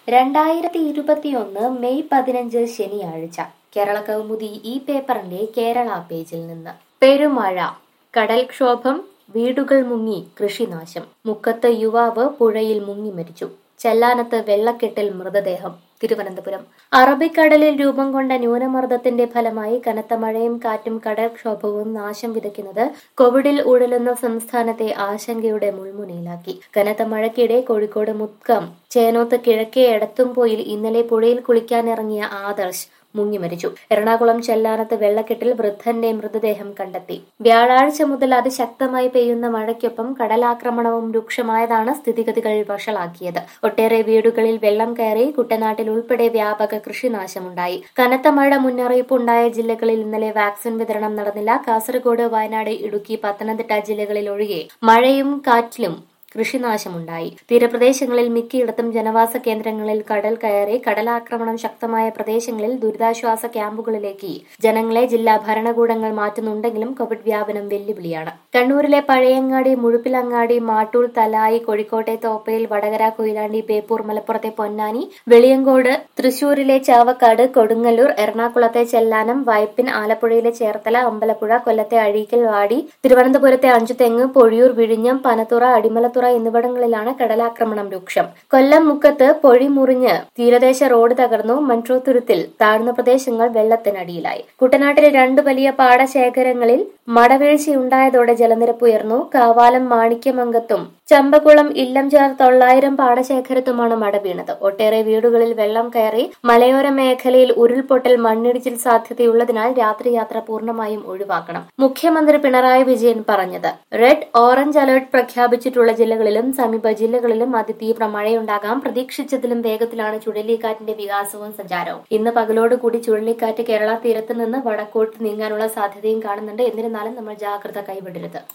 രണ്ടായിരത്തി ഇരുപത്തിയൊന്ന് മെയ് പതിനഞ്ച് ശനിയാഴ്ച കേരള കൗമുദി ഈ പേപ്പറിന്റെ കേരള പേജിൽ നിന്ന് പെരുമഴ കടൽക്ഷോഭം വീടുകൾ മുങ്ങി കൃഷിനാശം മുക്കത്ത് യുവാവ് പുഴയിൽ മുങ്ങി മരിച്ചു ചെല്ലാനത്ത് വെള്ളക്കെട്ടിൽ മൃതദേഹം തിരുവനന്തപുരം അറബിക്കടലിൽ രൂപം കൊണ്ട ന്യൂനമർദ്ദത്തിന്റെ ഫലമായി കനത്ത മഴയും കാറ്റും കടൽക്ഷോഭവും നാശം വിതയ്ക്കുന്നത് കോവിഡിൽ ഉഴലുന്ന സംസ്ഥാനത്തെ ആശങ്കയുടെ മുൾമുനയിലാക്കി കനത്ത മഴയ്ക്കിടെ കോഴിക്കോട് മുക്കം ചേനോത്ത് കിഴക്കേ എടത്തുംപോയിൽ ഇന്നലെ പുഴയിൽ കുളിക്കാനിറങ്ങിയ ആദർശ് മുങ്ങി മരിച്ചു എറണാകുളം ചെല്ലാനത്ത് വെള്ളക്കെട്ടിൽ വൃദ്ധന്റെ മൃതദേഹം കണ്ടെത്തി വ്യാഴാഴ്ച മുതൽ അതിശക്തമായി പെയ്യുന്ന മഴയ്ക്കൊപ്പം കടലാക്രമണവും രൂക്ഷമായതാണ് സ്ഥിതിഗതികൾ വഷളാക്കിയത് ഒട്ടേറെ വീടുകളിൽ വെള്ളം കയറി കുട്ടനാട്ടിൽ ഉൾപ്പെടെ വ്യാപക കൃഷിനാശമുണ്ടായി കനത്ത മഴ മുന്നറിയിപ്പുണ്ടായ ജില്ലകളിൽ ഇന്നലെ വാക്സിൻ വിതരണം നടന്നില്ല കാസർഗോഡ് വയനാട് ഇടുക്കി പത്തനംതിട്ട ജില്ലകളിൽ ഒഴികെ മഴയും കാറ്റിലും കൃഷിനാശമുണ്ടായി തീരപ്രദേശങ്ങളിൽ മിക്കയിടത്തും ജനവാസ കേന്ദ്രങ്ങളിൽ കടൽ കയറി കടലാക്രമണം ശക്തമായ പ്രദേശങ്ങളിൽ ദുരിതാശ്വാസ ക്യാമ്പുകളിലേക്ക് ജനങ്ങളെ ജില്ലാ ഭരണകൂടങ്ങൾ മാറ്റുന്നുണ്ടെങ്കിലും കോവിഡ് വ്യാപനം വെല്ലുവിളിയാണ് കണ്ണൂരിലെ പഴയങ്ങാടി മുഴുപ്പിലങ്ങാടി മാട്ടൂൾ തലായി കോഴിക്കോട്ടെ തോപ്പയിൽ വടകര കൊയിലാണ്ടി ബേപ്പൂർ മലപ്പുറത്തെ പൊന്നാനി വെളിയങ്കോട് തൃശൂരിലെ ചാവക്കാട് കൊടുങ്ങല്ലൂർ എറണാകുളത്തെ ചെല്ലാനം വൈപ്പിൻ ആലപ്പുഴയിലെ ചേർത്തല അമ്പലപ്പുഴ കൊല്ലത്തെ അഴീക്കൽ വാടി തിരുവനന്തപുരത്തെ അഞ്ചുതെങ്ങ് പൊഴിയൂർ വിഴിഞ്ഞം പനത്തുറ അടിമലത്തുറ എന്നിവിടങ്ങളിലാണ് കടലാക്രമണം രൂക്ഷം കൊല്ലം മുക്കത്ത് പൊഴി മുറിഞ്ഞ് തീരദേശ റോഡ് തകർന്നു മൺട്രോത്തുരുത്തിൽ താഴ്ന്ന പ്രദേശങ്ങൾ വെള്ളത്തിനടിയിലായി കുട്ടനാട്ടിലെ രണ്ട് വലിയ പാടശേഖരങ്ങളിൽ മടവീഴ്ചയുണ്ടായതോടെ ജലനിരപ്പ് ഉയർന്നു കാവാലം മാണിക്യമംഗത്തും ചമ്പക്കുളം ഇല്ലം ചേർ തൊള്ളായിരം പാടശേഖരത്തുമാണ് മട വീണത് ഒട്ടേറെ വീടുകളിൽ വെള്ളം കയറി മലയോര മേഖലയിൽ ഉരുൾപൊട്ടൽ മണ്ണിടിച്ചിൽ സാധ്യതയുള്ളതിനാൽ രാത്രിയാത്ര പൂർണ്ണമായും ഒഴിവാക്കണം മുഖ്യമന്ത്രി പിണറായി വിജയൻ പറഞ്ഞത് റെഡ് ഓറഞ്ച് അലർട്ട് പ്രഖ്യാപിച്ചിട്ടുള്ള ജില്ലകളിലും സമീപ ജില്ലകളിലും അതിതീവ്ര മഴയുണ്ടാകാം പ്രതീക്ഷിച്ചതിലും വേഗത്തിലാണ് ചുഴലിക്കാറ്റിന്റെ വികാസവും സഞ്ചാരവും ഇന്ന് പകലോടുകൂടി ചുഴലിക്കാറ്റ് കേരള തീരത്ത് നിന്ന് വടക്കോട്ട് നീങ്ങാനുള്ള സാധ്യതയും കാണുന്നുണ്ട് എന്നിരുന്നാലും നമ്മൾ ജാഗ്രത കൈവിടരുത്